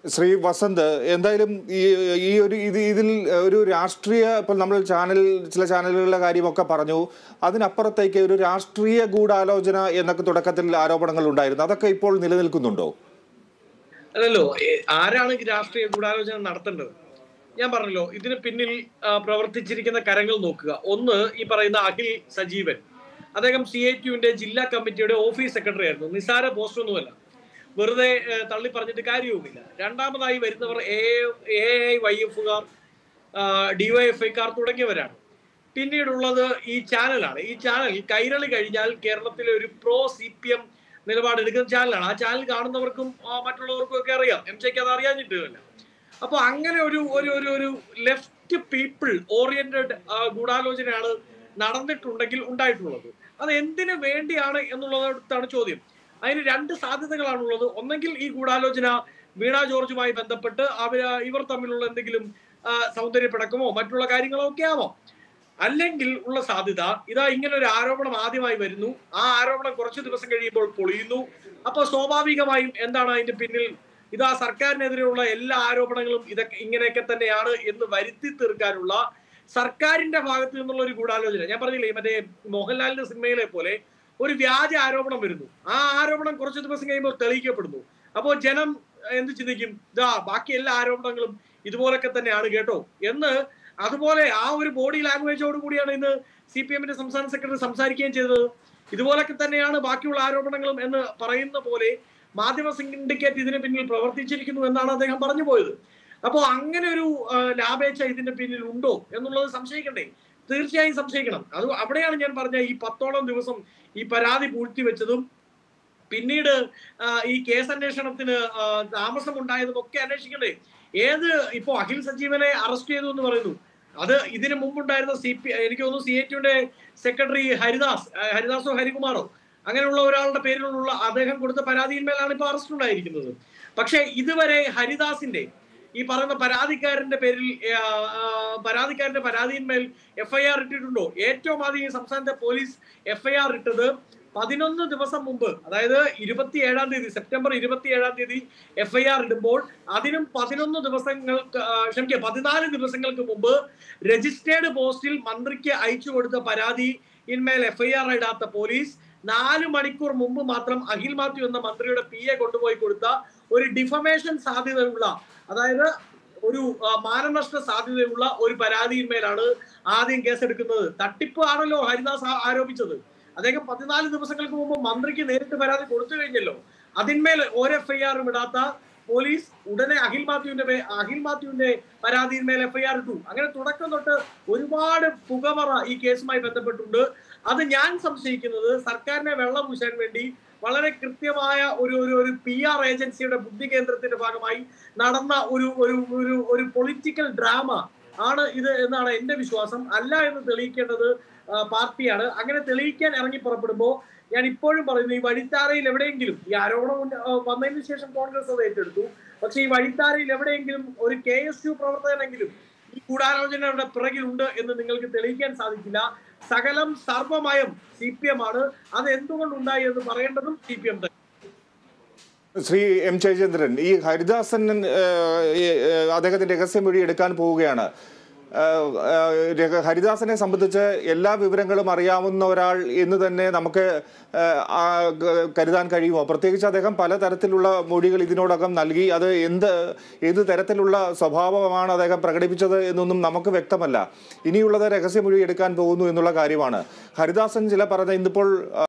ശ്രീ വസന്ത് എന്തായാലും ഈ ഈ ഒരു ഇത് ഇതിൽ ഒരു രാഷ്ട്രീയ ഇപ്പോൾ നമ്മൾ ചാനൽ ചില ചാനലുകളുടെ കാര്യമൊക്കെ പറഞ്ഞു അതിനപ്പുറത്തേക്ക് ഒരു രാഷ്ട്രീയ ഗൂഢാലോചന എന്നൊക്കെ തുടക്കത്തിൽ ആരോപണങ്ങൾ ഉണ്ടായിരുന്നു അതൊക്കെ ഇപ്പോൾ നിലനിൽക്കുന്നുണ്ടോ അല്ലല്ലോ ഏ, ആരാണ് ഈ രാഷ്ട്രീയ ഗൂഢാലോചന നടത്തേണ്ടത് ഞാൻ പറഞ്ഞല്ലോ ഇതിന് പിന്നിൽ ആ, പ്രവർത്തിച്ചിരിക്കുന്ന കരങ്ങൾ നോക്കുക ഒന്ന് ഈ പറയുന്ന അഖിൽ സജീവൻ അദ്ദേഹം സി ഐ ടിയുവിന്റെ ജില്ലാ കമ്മിറ്റിയുടെ ഓഫീസ് സെക്രട്ടറി ആയിരുന്നു നിസാര പോസ്റ്റ് ഒന്നുമല്ല വെറുതെ ഏ, തള്ളി പറഞ്ഞിട്ട് കാര്യവുമില്ല രണ്ടാമതായി വരുന്നവർ എ എ ഐ വൈ എഫുകാർ ഡിവൈഎഫ്ഐക്കാർ തുടങ്ങിയവരാണ് പിന്നീടുള്ളത് ഈ ചാനലാണ് ഈ ചാനൽ കൈരളി കഴിഞ്ഞാൽ കേരളത്തിലെ ഒരു പ്രോ സി പി എം നിലപാടെടുക്കുന്ന ചാനലാണ് ആ ചാനൽ കാണുന്നവർക്കും ആ, മറ്റുള്ളവർക്കും ഒക്കെ അറിയാം എം ജെക്ക് അത് അറിയാഞ്ഞിട്ടില്ല അപ്പൊ അങ്ങനെ ഒരു ഒരു ഒരു ഒരു ലെഫ്റ്റ് പീപ്പിൾ ഓറിയന്റഡ് ഗൂഢാലോചനയാണ് നടന്നിട്ടുണ്ടെങ്കിൽ ഉണ്ടായിട്ടുള്ളത് അത് എന്തിനു വേണ്ടിയാണ് എന്നുള്ളതാണ് ചോദ്യം അതിന് രണ്ട് സാധ്യതകളാണുള്ളത് ഒന്നെങ്കിൽ ഈ ഗൂഢാലോചന വീണ ജോർജുമായി ബന്ധപ്പെട്ട് അവർ ഇവർ തമ്മിലുള്ള എന്തെങ്കിലും ആ, സൗന്ദര്യപ്പിടക്കമോ മറ്റുള്ള കാര്യങ്ങളോ ഒക്കെ ആവാം അല്ലെങ്കിൽ ഉള്ള സാധ്യത ഇതാ ഇങ്ങനെ ഒരു ആരോപണം ആദ്യമായി വരുന്നു ആ ആരോപണം കുറച്ച് ദിവസം കഴിയുമ്പോൾ പൊളിയുന്നു അപ്പൊ സ്വാഭാവികമായും എന്താണ് അതിന്റെ പിന്നിൽ ഇതാ സർക്കാരിനെതിരെയുള്ള എല്ലാ ആരോപണങ്ങളും ഇതൊക്കെ ഇങ്ങനെയൊക്കെ തന്നെയാണ് എന്ന് വരുത്തി തീർക്കാനുള്ള സർക്കാരിന്റെ ഭാഗത്ത് നിന്നുള്ള ഒരു ഗൂഢാലോചന ഞാൻ പറഞ്ഞില്ലേ മറ്റേ മോഹൻലാലിന്റെ സിനിമയിലെ പോലെ ഒരു വ്യാജ ആരോപണം വരുന്നു ആ ആരോപണം കുറച്ച് ദിവസം കഴിയുമ്പോൾ തെളിയിക്കപ്പെടുന്നു അപ്പോൾ ജനം എന്ത് ചിന്തിക്കും ഇതാ ബാക്കി എല്ലാ ആരോപണങ്ങളും ഇതുപോലൊക്കെ തന്നെയാണ് കേട്ടോ എന്ന് അതുപോലെ ആ ഒരു ബോഡി ലാംഗ്വേജോട് കൂടിയാണ് ഇന്ന് സി പി എമ്മിന്റെ സംസ്ഥാന സെക്രട്ടറി സംസാരിക്കുകയും ചെയ്തത് ഇതുപോലൊക്കെ തന്നെയാണ് ബാക്കിയുള്ള ആരോപണങ്ങളും എന്ന് പറയുന്ന പോലെ മാധ്യമ സിൻഡിക്കേറ്റ് ഇതിന് പിന്നിൽ പ്രവർത്തിച്ചിരിക്കുന്നു എന്നാണ് അദ്ദേഹം പറഞ്ഞു പോയത് അപ്പോൾ അങ്ങനെ ഒരു ആ, ലാഭേച്ഛ ഇതിന്റെ പിന്നിൽ ഉണ്ടോ എന്നുള്ളത് സംശയിക്കണ്ടേ തീർച്ചയായും സംശയിക്കണം അത് അവിടെയാണ് ഞാൻ പറഞ്ഞ ഈ പത്തോളം ദിവസം ഈ പരാതി പൂഴ്ത്തിവെച്ചതും പിന്നീട് ആ, ഈ കേസ് അന്വേഷണത്തിന് ആ, താമസം ഉണ്ടായതും ഒക്കെ അന്വേഷിക്കണ്ടേ ഏത് ഇപ്പോ അഖിൽ സജീവനെ അറസ്റ്റ് ചെയ്തു എന്ന് പറയുന്നു അത് ഇതിനു മുമ്പുണ്ടായിരുന്ന സി പി എനിക്ക് തോന്നുന്നു സി ഐ ടിയുടെ സെക്രട്ടറി ഹരിദാസ് ആ, ഹരിദാസോ ഹരികുമാറോ അങ്ങനെയുള്ള ഒരാളുടെ പേരിലുള്ള അദ്ദേഹം കൊടുത്ത പരാതിയിന്മേലാണ് ഇപ്പൊ അറസ്റ്റ് ഉണ്ടായിരിക്കുന്നത് പക്ഷേ ഇതുവരെ ഹരിദാസിന്റെ ഈ പറയുന്ന പരാതിക്കാരന്റെ പേരിൽ ആ, ആ, പരാതിക്കാരന്റെ പരാതിയിന്മേൽ എഫ്ഐആർ ഇട്ടിട്ടുണ്ടോ ഏറ്റവും ആദ്യം ഈ സംസ്ഥാനത്തെ പോലീസ് എഫ്ഐആർ ഇട്ടത് പതിനൊന്ന് ദിവസം മുമ്പ് അതായത് ഇരുപത്തി ഏഴാം തീയതി സെപ്റ്റംബർ ഇരുപത്തി ഏഴാം തീയതി എഫ്ഐആർ ഇടുമ്പോൾ അതിനും പതിനൊന്ന് ദിവസങ്ങൾക്ക് ആ, ക്ഷമിക്കുക പതിനാല് ദിവസങ്ങൾക്ക് മുമ്പ് രജിസ്റ്റേർഡ് പോസ്റ്റിൽ മന്ത്രിക്ക് അയച്ചു കൊടുത്ത പരാതി ഇന്മേൽ എഫ്ഐആർ ഇടാത്ത പോലീസ് നാല് മണിക്കൂർ മുമ്പ് മാത്രം അഖിൽ മാത്യു എന്ന മന്ത്രിയുടെ പി എ കൊണ്ടുപോയി കൊടുത്ത ഒരു ഡിഫമേഷൻ സാധ്യതയുള്ള അതായത് ഒരു ആ, മാനനഷ്ട സാധ്യതയുള്ള ഒരു പരാതിയിന്മേലാണ് ആദ്യം കേസെടുക്കുന്നത് തട്ടിപ്പ് ആണല്ലോ ഹരിദാസ് ആ- ആരോപിച്ചത് അദ്ദേഹം പതിനാല് ദിവസങ്ങൾക്ക് മുമ്പ് മന്ത്രിക്ക് നേരിട്ട് പരാതി കൊടുത്തു കഴിഞ്ഞല്ലോ അതിന്മേൽ ഒരു എഫ് ഐ ആറും ഇടാത്ത പോലീസ് ഉടനെ അഖിൽ മാത്യുവിന്റെ പേ- അഖിൽ മാത്യുവിന്റെ പരാതിയിന്മേൽ എഫ് ഐ ആർ ഇട്ടു അങ്ങനെ തുടക്കം തൊട്ട് ഒരുപാട് പുകമറ ഈ കേസുമായി ബന്ധപ്പെട്ടുണ്ട് അത് ഞാൻ സംശയിക്കുന്നത് സർക്കാരിനെ വെള്ളം പൂശാൻ വേണ്ടി വളരെ കൃത്യമായ ഒരു ഒരു ഒരു പി ആർ ഏജൻസിയുടെ ബുദ്ധി കേന്ദ്രത്തിന്റെ ഭാഗമായി നടന്ന ഒരു ഒരു ഒരു ഒരു പൊളിറ്റിക്കൽ ഡ്രാമ ആണ് ഇത് എന്നാണ് എന്റെ വിശ്വാസം അല്ല എന്ന് തെളിയിക്കേണ്ടത് ആ, പാർട്ടിയാണ് അങ്ങനെ തെളിയിക്കാൻ ഇറങ്ങി പുറപ്പെടുമ്പോൾ ഞാൻ ഇപ്പോഴും പറയുന്നു ഈ വഴിത്താരയിൽ എവിടെയെങ്കിലും ഈ ആരോപണം ഉന്ന- ആ, വന്നതിന് ശേഷം കോൺഗ്രസ് അത് ഏറ്റെടുത്തു പക്ഷെ ഈ വഴിത്താരയിൽ എവിടെയെങ്കിലും ഒരു കെ എസ് യു പ്രവർത്തകനെങ്കിലും ഈ ഗൂഢാലോചനയുടെ പിറകിലുണ്ട് എന്ന് നിങ്ങൾക്ക് തെളിയിക്കാൻ സാധിക്കില്ല സകലം സർവമയം സി പി എം ആണ് അത് എന്തുകൊണ്ടുണ്ടായി എന്ന് പറയേണ്ടതും സി പി എം തന്നെ ശ്രീ എം ജയചന്ദ്രൻ ഈ ഹരിദാസൻ ഏഹ്, ഈ, ഏഹ്, അദ്ദേഹത്തിന്റെ രഹസ്യമൊഴി എടുക്കാൻ പോവുകയാണ് ഏഹ്, ഏഹ്, രഹ- ഹരിദാസനെ സംബന്ധിച്ച് എല്ലാ വിവരങ്ങളും അറിയാവുന്ന ഒരാൾ എന്ന് തന്നെ നമുക്ക് ഏഹ്, ആ, ക- കരുതാൻ കഴിയുമോ പ്രത്യേകിച്ച് അദ്ദേഹം പലതരത്തിലുള്ള മൊഴികൾ ഇതിനോടകം നൽകി അത് എന്ത് ഏത് തരത്തിലുള്ള സ്വഭാവമാണ് അദ്ദേഹം പ്രകടിപ്പിച്ചത് എന്നൊന്നും നമുക്ക് വ്യക്തമല്ല ഇനിയുള്ളത് രഹസ്യമൊഴി എടുക്കാൻ പോകുന്നു എന്നുള്ള കാര്യമാണ് ഹരിദാസൻ ചില പറഞ്ഞ ഇന്നിപ്പോൾ